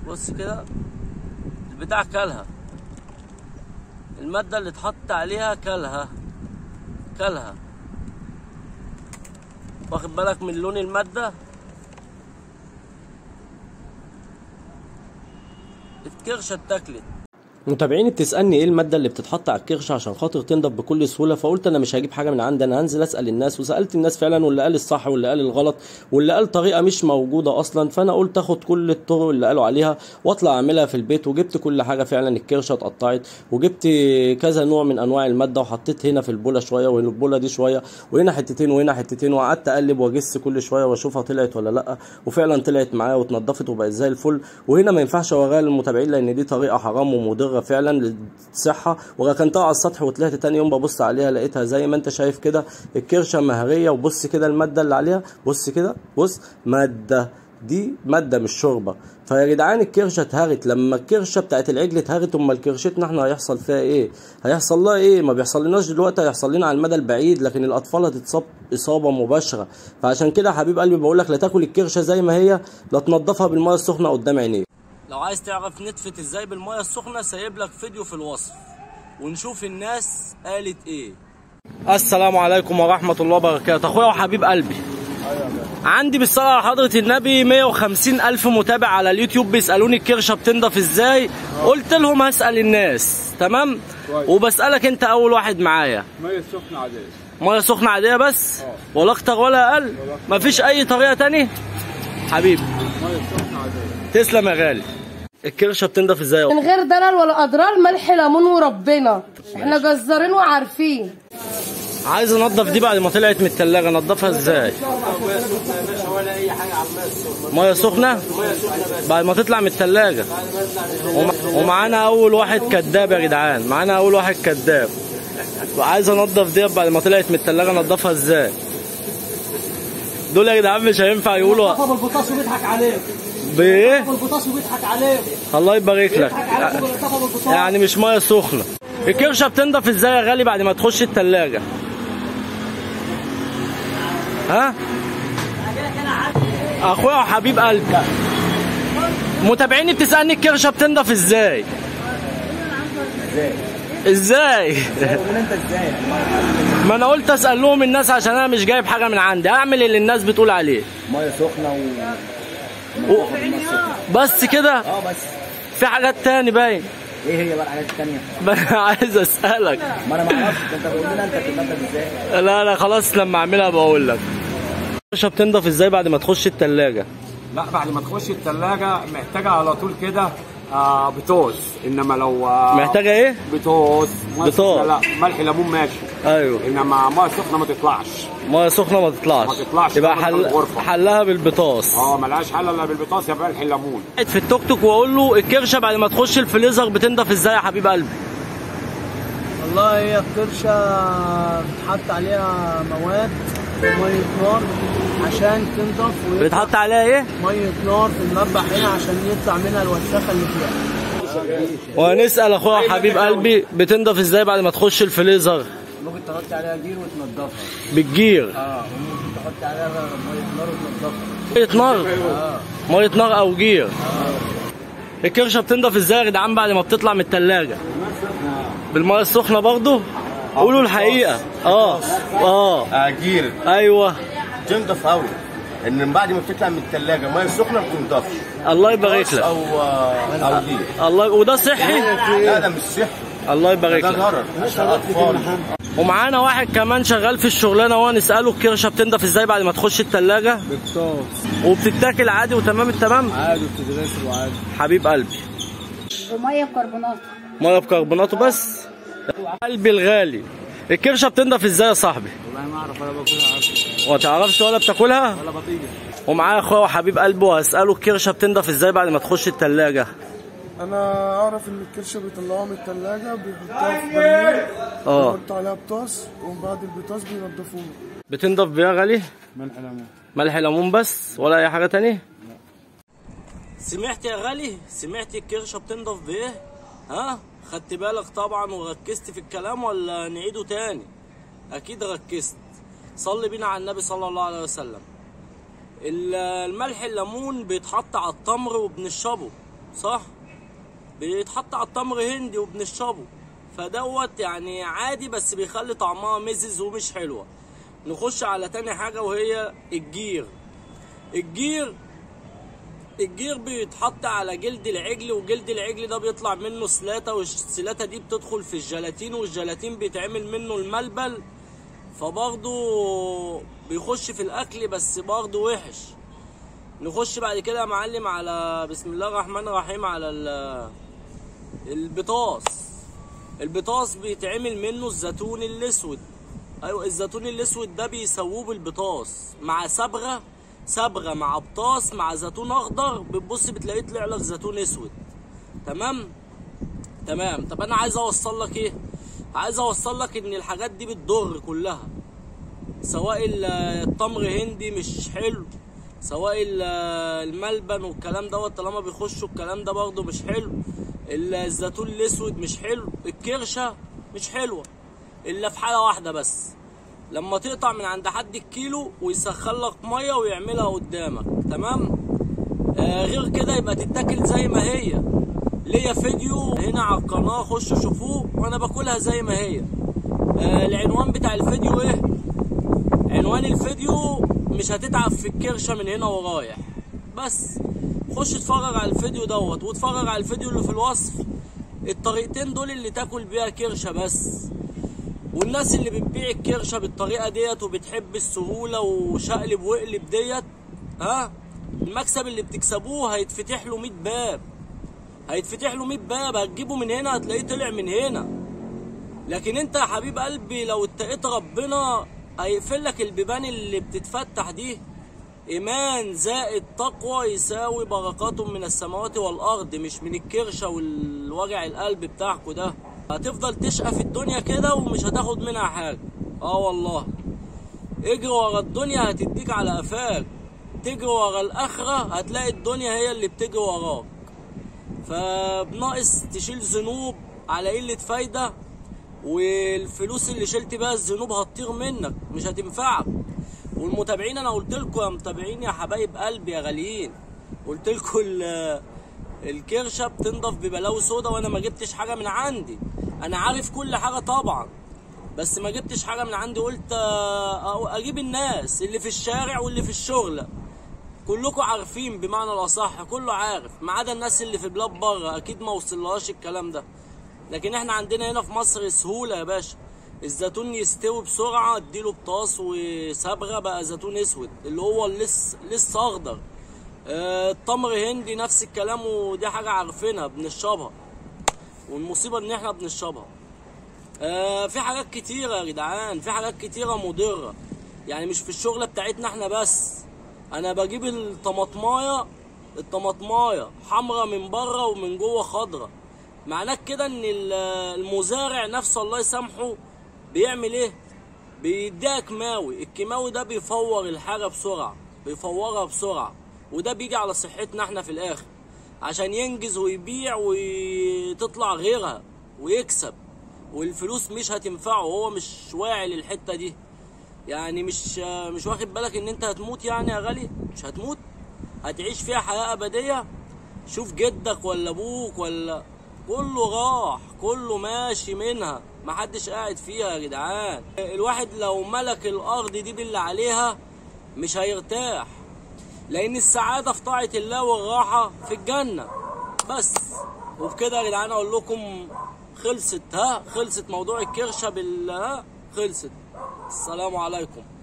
بص كده البتاع كلها المادة اللي اتحط عليها كلها كلها واخد بالك من لون المادة الكرشة اتاكلت متابعيني بتسالني ايه الماده اللي بتتحط على الكرش عشان خاطر تنضف بكل سهوله فقلت انا مش هجيب حاجه من عندي انا هنزل اسال الناس وسالت الناس فعلا واللي قال الصح واللي قال الغلط واللي قال طريقه مش موجوده اصلا فانا قلت اخد كل الطرق اللي قالوا عليها واطلع اعملها في البيت وجبت كل حاجه فعلا الكرشه اتقطعت وجبت كذا نوع من انواع الماده وحطيت هنا في البوله شويه والبوله دي شويه وهنا حتتين وهنا حتتين وقعدت اقلب واجس كل شويه واشوفها طلعت ولا لا وفعلا طلعت معايا واتنضفت وبقت زي الفل وهنا ما ينفعش اوريها للمتابعين لان دي طريقه حرام ومضره فعلا للصحه وركنتها على السطح وطلعت تاني يوم ببص عليها لقيتها زي ما انت شايف كده الكرشه مهريه وبص كده الماده اللي عليها بص كده بص ماده دي ماده مش شوربه فيا جدعان الكرشه اتهرت لما الكرشه بتاعت العجل اتهرت امال كرشتنا احنا هيحصل فيها ايه هيحصل لها ايه ما بيحصل لناش دلوقتي هيحصل لنا على المدى البعيد لكن الاطفال هتتصاب اصابه مباشره فعشان كده يا حبيب قلبي بقول لك لا تاكل الكرشه زي ما هي لا تنضفها بالميه السخنه قدام عينيك لو عايز تعرف نتفت ازاي بالميه السخنه سايب لك فيديو في الوصف ونشوف الناس قالت ايه السلام عليكم ورحمه الله وبركاته اخويا وحبيب قلبي عندي بالصلاة على حضرة النبي 150 ألف متابع على اليوتيوب بيسألوني الكرشة بتنضف ازاي قلت لهم هسأل الناس تمام كويس. وبسألك انت أول واحد معايا مية سخنة عادية مية سخنة عادية بس ولا أكتر ولا أقل مفيش أي طريقة تاني حبيبي مية سخنة عادية تسلم يا غالي الكرشة بتنضف ازاي من غير ضرر ولا اضرار ملح ليمون وربنا احنا جزارين وعارفين عايز انضف دي بعد ما طلعت من التلاجة انضفها ازاي ميه سخنة بعد ما تطلع من التلاجة وم- ومعانا اول واحد كذاب يا جدعان معانا اول واحد كذاب وعايز انضف دي بعد ما طلعت من التلاجة انضفها ازاي دول يا جدعان مش هينفع يقولوا ابو البطاش وبيضحك عليك بايه ابو البطاش وبيضحك عليك الله يبارك لك بيضحك عليك ابو البطاش يعني مش ميه سخنه الكرشه بتنضف ازاي يا غالي بعد ما تخش التلاجة ها اخويا وحبيب قلبي متابعيني بتسالني الكرشه بتنضف ازاي ازاي ما انا قلت اسال لهم الناس عشان انا مش جايب حاجه من عندي اعمل اللي الناس بتقول عليه مية سخنة و و... بس كده اه بس في حاجات تاني باين ايه هي بقى الحاجات التانية؟ ما انا عايز اسالك ما انا ما اعرفش انت بتقول لنا انت بتتنضف ازاي؟ لا لا خلاص لما اعملها بقول لك الكرشه بتنضف ازاي بعد ما تخش التلاجة لا بعد ما تخش التلاجة محتاجة على طول كده آه بتوز انما لو آه محتاجه ايه بتوز مية بتوز. سخنة لا ملح ليمون ماشي ايوه انما ميه سخنه ما تطلعش ميه سخنه ما تطلعش ما تطلعش يبقى طبعاً حل... الغرفة. حلها بالبطاص اه ملهاش حل الا بالبطاس يا ملح الليمون قاعد في التوك توك واقول له الكرشه بعد ما تخش الفريزر بتنضف ازاي يا حبيب قلبي والله هي الكرشه بتحط عليها مواد ميه نار عشان تنضف ويطلع بيتحط عليها ايه ميه نار في المذبح هنا عشان يطلع منها الوساخه اللي فيها وهنسال اخويا حبيب قلبي بتنضف ازاي بعد ما تخش الفريزر ممكن تحط عليها جير وتنضفها بالجير اه وممكن تحط عليها ميه نار وتنضفها ميه نار ميه نار او جير الكرشه بتنضف ازاي يا جدعان بعد ما بتطلع من التلاجة بالميه السخنه برضه قولوا الحقيقه اه اه اجير ايوه تنضف قوي ان من بعد ما بتطلع من الثلاجه ميه سخنه ما بتنضفش الله يبارك لك او او جير الله وده صحي لا ده مش صحي الله يبارك ده لك ضرر عشان الاطفال ومعانا واحد كمان شغال في الشغلانه وهو نساله الكرشه بتنضف ازاي بعد ما تخش التلاجة بطاط وبتتاكل عادي وتمام التمام عادي وتتغسل وعادي حبيب قلبي وميه بكربونات ميه بكربوناته بس قلبي الغالي الكرشه بتنضف ازاي يا صاحبي والله ما اعرف ولا باكلها عارف ما تعرفش ولا بتاكلها ولا بطيقه ومعايا اخويا وحبيب قلبي وهساله الكرشه بتنضف ازاي بعد ما تخش التلاجة انا اعرف ان الكرشه بيطلعوها من التلاجة بيحطوها في برميل اه يحطوا عليها بطاس ومن بعد البطاس بينضفوها بتنضف بيها يا غالي ملح ليمون ملح ليمون بس ولا اي حاجه تانية سمعت يا غالي سمعت الكرشه بتنضف بايه ها خدت بالك طبعا وركزت في الكلام ولا نعيده تاني اكيد ركزت صلي بينا على النبي صلى الله عليه وسلم ال- الملح الليمون بيتحط على التمر وبنشربه صح بيتحط على التمر هندي وبنشربه فدوت يعني عادي بس بيخلي طعمها مزز ومش حلوه نخش على تاني حاجه وهي الجير الجير الجير بيتحط على جلد العجل وجلد العجل ده بيطلع منه سلاته والسلاته دي بتدخل في الجيلاتين والجيلاتين بيتعمل منه الملبل فبرضه بيخش في الاكل بس برضه وحش نخش بعد كده يا معلم على بسم الله الرحمن الرحيم على ال- البطاس البطاس بيتعمل منه الزيتون الاسود ايوه الزيتون الاسود ده بيسووه بالبطاس مع صبغه صبغه مع بطاس مع زيتون اخضر بتبص بتلاقيه طلع لك زيتون اسود تمام تمام طب انا عايز اوصل لك ايه عايز اوصل لك ان الحاجات دي بتضر كلها سواء ال- التمر هندي مش حلو سواء ال- الملبن والكلام دوت طالما بيخشوا الكلام ده برضه مش حلو ال- الزيتون الاسود مش حلو الكرشه مش حلوه الا في حاله واحده بس لما تقطع من عند حد الكيلو ويسخن لك ميه ويعملها قدامك تمام آه غير كده يبقى تتاكل زي ما هي ليا فيديو هنا على القناه خشوا شوفوه وانا باكلها زي ما هي آه العنوان بتاع الفيديو ايه عنوان الفيديو مش هتتعب في الكرشه من هنا ورايح بس خش اتفرج على الفيديو دوت واتفرج على الفيديو اللي في الوصف الطريقتين دول اللي تاكل بيها كرشه بس والناس اللي بتبيع الكرشه بالطريقه ديت وبتحب السهوله وشقلب واقلب ديت ها المكسب اللي بتكسبوه هيتفتح له 100 باب هيتفتح له 100 باب هتجيبه من هنا هتلاقيه طلع من هنا لكن انت يا حبيب قلبي لو اتقيت ربنا هيقفل لك البيبان اللي بتتفتح دي ايمان زائد تقوى يساوي بركات من السماوات والارض مش من الكرشه والوجع القلب بتاعكوا ده هتفضل تشقى في الدنيا كده ومش هتاخد منها حاجه اه والله اجري ورا الدنيا هتديك على قفاك تجري ورا الاخره هتلاقي الدنيا هي اللي بتجري وراك فبناقص تشيل ذنوب على قله فايده والفلوس اللي شلت بيها الذنوب هتطير منك مش هتنفعك والمتابعين انا قلت لكم يا متابعين يا حبايب قلبي يا غاليين قلت لكم ال- الكرشه بتنضف ببلاوي سودا وانا ما جبتش حاجه من عندي انا عارف كل حاجه طبعا بس ما جبتش حاجه من عندي قلت آه، اجيب الناس اللي في الشارع واللي في الشغل كلكم عارفين بمعنى الاصح كله عارف ما عدا الناس اللي في بلاد بره اكيد ما وصلهاش الكلام ده لكن احنا عندنا هنا في مصر سهوله يا باشا الزيتون يستوي بسرعه اديله بطاس وصبغه بقى زيتون اسود اللي هو لسه لسه اخضر آه، التمر هندي نفس الكلام ودي حاجه عارفينها بنشربها والمصيبه ان احنا بنشربها آه، في حاجات كتيره يا جدعان في حاجات كتيره مضره يعني مش في الشغله بتاعتنا احنا بس انا بجيب الطماطمايه الطماطمايه حمرا من بره ومن جوه خضرا معناه كده ان ال- المزارع نفسه الله يسامحه بيعمل ايه بيديها كيماوي الكيماوي ده بيفور الحاجه بسرعه بيفورها بسرعه وده بيجي على صحتنا احنا في الاخر عشان ينجز ويبيع وتطلع غيرها ويكسب والفلوس مش هتنفعه هو مش واعي للحته دي يعني مش مش واخد بالك ان انت هتموت يعني يا غالي مش هتموت هتعيش فيها حياه ابديه شوف جدك ولا ابوك ولا كله راح كله ماشي منها محدش قاعد فيها يا جدعان الواحد لو ملك الارض دي باللي عليها مش هيرتاح لان السعاده في طاعه الله والراحه في الجنه بس وبكده يا جدعان اقول لكم خلصت ها خلصت موضوع الكرشه بال ها خلصت السلام عليكم